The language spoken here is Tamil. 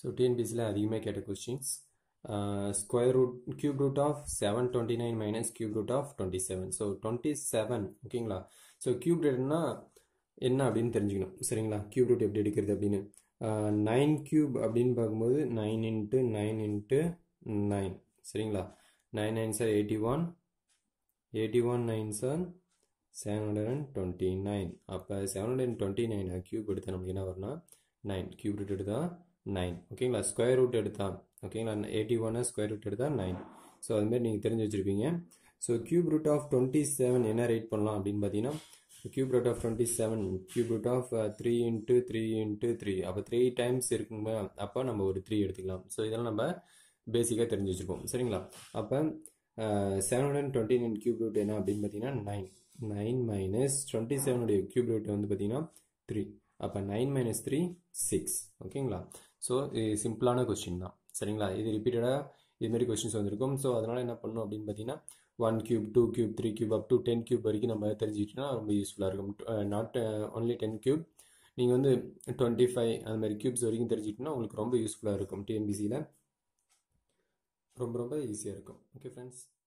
ஸோ டிஎன்பிசியில் அதிகமாக கேட்ட questions square root cube root of seven twenty nine minus cube root of twenty seven so twenty seven ஓகேங்களா ஸோ கியூப் ரூட்னா என்ன அப்படின்னு தெரிஞ்சுக்கணும் சரிங்களா கியூப் ரூட் எப்படி எடுக்கிறது அப்படின்னு நைன் கியூப் அப்படின்னு பார்க்கும்போது nine into nine into nine சரிங்களா nine nines are eighty one eighty one nines are seven hundred and twenty nine அப்போ seven hundred and twenty nine cube எடுத்தால் நமக்கு என்ன வரும்னா நைன் கியூப் ரூட் எடுத்தால் நைன் ஓகேங்களா ஸ்கொயர் ரூட் எடுத்தால் ஓகேங்களா எயிட்டி ஒன்னா ஸ்கொயர் ரூட் எடுத்தால் நைன் ஸோ அதுமாரி நீங்கள் தெரிஞ்சு வச்சுருப்பீங்க so cube root of twenty seven என்ன ரேட் பண்ணலாம் அப்படின்னு பார்த்தீங்கன்னா cube root of twenty seven cube root of three into three into three அப்போ த்ரீ டைம்ஸ் இருக்குங்க அப்போ நம்ம ஒரு த்ரீ எடுத்துக்கலாம் ஸோ இதெல்லாம் நம்ம பேசிக்காக தெரிஞ்சு வச்சுருப்போம் சரிங்களா அப்போ seven hundred twenty nine cube root என்ன அப்படின்னு பார்த்தீங்கன்னா நைன் நைன் மைனஸ் டுவெண்ட்டி செவனுடைய கியூப் ரூட் வந்து பார்த்தீங்கன்னா த்ரீ அப்போ நைன் மைனஸ் த்ரீ சிக்ஸ் ஓகேங்களா ஸோ இது சிம்பிளான கொஸ்டின் தான் சரிங்களா இது ரிப்பீட்டடாக இதுமாரி கொஸ்டின்ஸ் வந்திருக்கும் ஸோ அதனால் என்ன பண்ணணும் அப்படின்னு பார்த்தீங்கன்னா one cube two cube three cube up to ten cube வரைக்கும் நம்ம தெரிஞ்சுக்கிட்டோம்னா ரொம்ப யூஸ்ஃபுல்லாக இருக்கும் நாட் ஒன்லி டென் கியூப் நீங்கள் வந்து டுவெண்ட்டி ஃபைவ் அந்த மாதிரி கியூப்ஸ் வரைக்கும் தெரிஞ்சுக்கிட்டோம்னா உங்களுக்கு ரொம்ப யூஸ்ஃபுல்லாக இருக்கும் டிஎன்பிசியில் ரொம்ப ரொம்ப ஈஸியாக இருக்கும் ஓகே ஃப்ரெண்ட்ஸ்